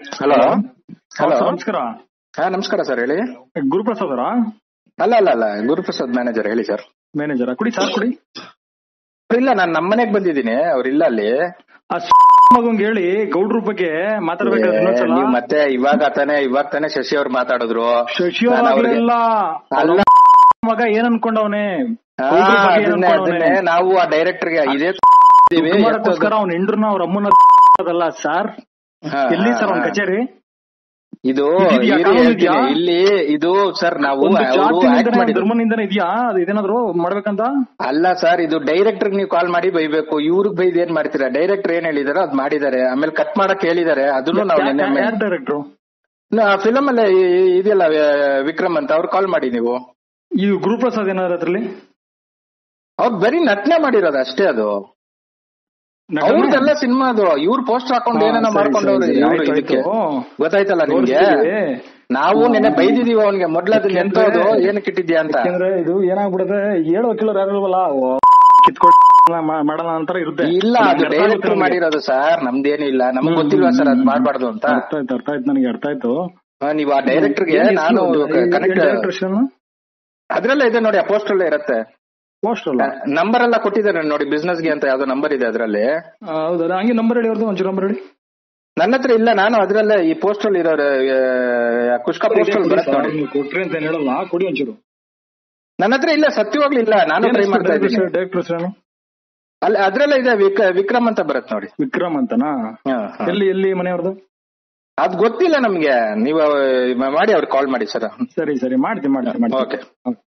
Hello hello sir, ನಮಸ್ಕಾರ ಹಾ ನಮಸ್ಕಾರ ಸರ್ ಹೇಳಿ ಗುರುಪ್ರಸಾದ್ ಅವರಾ ಅಲ್ಲ ಅಲ್ಲ ಅಲ್ಲ ಗುರುಪ್ರಸಾದ್ ಮ್ಯಾನೇಜರ್ ಹೇಳಿ ಸರ್ ಮ್ಯಾನೇಜರ್ ಕುಡಿ ಸಾರ್ ಕುಡಿ ಇಲ್ಲ ನಾನು ನಮ್ಮ ಮನೆಗ್ ಬಂದಿದ್ದೀನಿ ಅವ್ರು ಇಲ್ಲ ಅಲ್ಲಿ ಆ ಮಗಂಗ್ ಹೇಳಿ ಗೌಡ್ರ ಬಗ್ಗೆ ಮಾತಾಡ್ಬೇಕಾದ್ರೆ ಏ, ಇನ್ನೊಂದ್ಸಲ ನೀವ್ ಮತ್ತೆ ಇವಾಗ ತಾನೇ ಇವಾಗ ತಾನೇ ಶಶಿ ಅವ್ರು ಮಾತಾಡಿದ್ರು ಶಶಿ ನಾನು ಅವ್ರಿಗೆ- ಅವ್ರಿಗೆಲ್ಲ ಅಲ್ಲ ಮಗ ಏನ್ ಅನ್ಕೊಂಡವನೆ ಹಾ, ಗೌಡ್ರ ಬಗ್ಗೆ ಏನ್ ಅದನ್ನೇ ಅನ್ಕೊಂಡವ್ನೆ? ಅದನ್ನೇ ನಾವು ಆ ಡೈರೆಕ್ಟರ್ಗೆ ಇದೇ ದುಡ್ಡು ಮಾಡಕ್ಕೋಸ್ಕರ ಅವ್ನ ಹೆಂಡ್ರನ್ನ ಅವ್ರ ಅಮ್ಮನ ಅದಲ್ಲ ಸರ್ ಹಾ, ಎಲ್ಲಿ ಹಾ, ಸರ್ ಅವ್ನ ಹಾ. ಕಚೇರಿ ಇದು ಇದಿದ್ಯಾ? ಇರಿ ಕಾನೂನು ಹೇಳ್ತೀನಿ. ಇದ್ಯಾ? ಇಲ್ಲಿ ಇದು ಸರ್ ನಾವು ಒಂದು ಅವರು ಜಾತಿನಿಂದನೇ, act ಒಂದು ಮಾಡಿದ್ದು ಧರ್ಮನಿಂದನೇ ಇದೆಯಾ ಅದು ಇದೇನಾದ್ರು ಮಾಡ್ಬೇಕಂತ ಅಲ್ಲ ಸರ್ ಇದು ಡೈರೆಕ್ಟರ್ ನೀವು ಕಾಲ್ ಮಾಡಿ ಬೈಬೇಕು ಇವ್ರಿಗೆ ಬೈದ್ ಏನ್ ಮಾಡ್ತೀರಾ ಡೈರೆಕ್ಟರ್ ಏನ್ ಹೇಳಿದಾರೋ ಅದ್ ಮಾಡಿದ್ದಾರೆ ಆಮೇಲೆ ಕಟ್ ಮಾಡಕ್ ಹೇಳಿದ್ದಾರೆ ಅದನ್ನು ನಾವು ನಿನ್ನೆ ಯಾರ್ ಡೈರೆಕ್ಟ್ರು ಫಿಲಮ್ ಅಲ್ಲೇ ಇ- ಇ- ಇದೆಯಲ್ಲ ವ- ವಿಕ್ರಮ್ ಅಂತ ಅವ್ರು ಕಾಲ್ ಮಾಡಿ ನೀವು ಈ ಗುರುಪ್ರಸಾದ್ ಏನಾದ್ರು ಅದ್ರಲ್ಲಿ ಅವ್ರು ಬರೀ ನಟನೆ ಮಾಡಿರೋದು ಅಷ್ಟೇ ಅದು ನಟನೆ? ಅವ್ರದ್ದೆಲ್ಲ ಸಿನಿಮಾ ಅದು ಇವ್ರು ಪೋಸ್ಟರ್ ಹಾಕೊಂಡು ಹಾ, ಏನೇನೋ ಸರಿ, ಮಾಡ್ಕೊಂಡವ್ರು ಸರಿ, ಇವ್ರು ಆಯ್ತು, ಇದಕ್ಕೆ ಆಯ್ತು. ಗೊತ್ತಾಯ್ತಲ್ಲ ನಿಮ್ಗೆ ತೋರಿಸ್ತೀವಿ. ನಾವು ನಿನ್ನೆ ಬೈದಿದೀವಿ ಅವನ್ಗೆ ಮೊದ್ಲದನ್ನ ಯಾಕೆಂದ್ರೆ- ಎಂತದು ಏನಕ್ಕೆ ಇಟ್ಟಿದ್ಯಾ ಅಂತ ಯಾಕೆಂದ್ರೆ ಇದು ಏನಾಗ್ಬಿಡುತ್ತೆ ಹೇಳೋ ವಕೀಲರು ಯಾರಿಲ್ವಲ್ಲ ಕಿತ್ಕೊಳ್ ಮಾಡೋಣ ಅಂತರ ಇರುತ್ತೆ ಇಲ್ಲ ಅದು ನನಗೆ ಅರ್ಥ ಆಗುತ್ತೆ ಡೈರೆಕ್ಟರ್ ನನಗೆ. ಮಾಡಿರೋದು ಸರ್ ನಮ್ದೇನಿಲ್ಲ ನಮ್ಗೆ ಹ್ಮ್, ಗೊತ್ತಿಲ್ವಾ ಸರ್ ಅದ್ ಹ್ಮ್, ಮಾಡ್ಬಾರ್ದು ಅಂತ ಅರ್ಥ ಆಯ್ತು ಅರ್ಥ ಆಯ್ತು ನನಗೆ ಅರ್ಥ ಆಯ್ತು ಹಾ, ನೀವು ಆ ಡೈರೆಕ್ಟರ್ಗೆ ನಾನು ಕನೆಕ್ಟ್ ಅದ್ರಲ್ಲೇ ಇದೆ ನೋಡಿ ಆ ಪೋಸ್ಟ್ ಅಲ್ಲೇ ಇರುತ್ತೆ ಪೋಸ್ಟ್ ಅಲ್ಲ ನಂಬರ್ ಎಲ್ಲ ಕೊಟ್ಟಿದ್ದಾರೆ ನೋಡಿ ಬಿಸ್ನೆಸ್ ಗೆ ಅಂತ ಯಾವ್ದೋ ನಂಬರ್ ಇದೆ ಅದ್ರಲ್ಲಿ ಹೌದಾ ಹಂಗೆ ನಂಬರ್ ಹೇಳಿ ಅವ್ರದ್ದು ಒಂಚೂರು ನಂಬರ್ ಹೇಳಿ ನನ್ನ ಹತ್ರ ಇಲ್ಲ ನಾನು ಅದ್ರಲ್ಲೇ ಈ ಪೋಸ್ಟ್ ಅಲ್ಲಿ ಇರೋ ಕುಷ್ಕ ಪೋಸ್ಟ್ ಅಲ್ಲಿ ಬರುತ್ತೆ ನೋಡಿ ನೀವು ಕೊಟ್ರಿ ಅಂತ ಏನ್ ಹೇಳಲ್ಲ ಕೊಡಿ ಒಂಚೂರು ನನ್ನ ಹತ್ರ ಇಲ್ಲ ಸತ್ಯವಾಗ್ಲೂ ಇಲ್ಲ ನಾನು ಟ್ರೈ ಮಾಡ್ತಾ ಇದ್ದೀನಿ ಡೈರೆಕ್ಟರ್ ಹೆಸರು ಅಲ್ಲಿ ಅದ್ರಲ್ಲೇ ಇದೆ ವಿಕ್- ವಿಕ್ರಮ್ ಅಂತ ಬರುತ್ತೆ ನೋಡಿ ವಿಕ್ರಮ್ ಅಂತನಾ ಹಾ, ಹಾ. ಎಲ್ಲಿ ಎಲ್ಲಿ ಮನೆಯವ್ರದ್ದು ಅದ್ ಗೊತ್ತಿಲ್ಲ ನಮ್ಗೆ ನೀವು ಮಾಡಿ ಅವ್ರಿಗೆ ಕಾಲ್ ಮಾಡಿ ಸರ್ ಸರಿ ಸರಿ ಮಾಡ್ತೀನಿ ಮಾಡ್ತೀನಿ ಮಾಡ್ತೀನಿ ಓಕೆ ಓಕೆ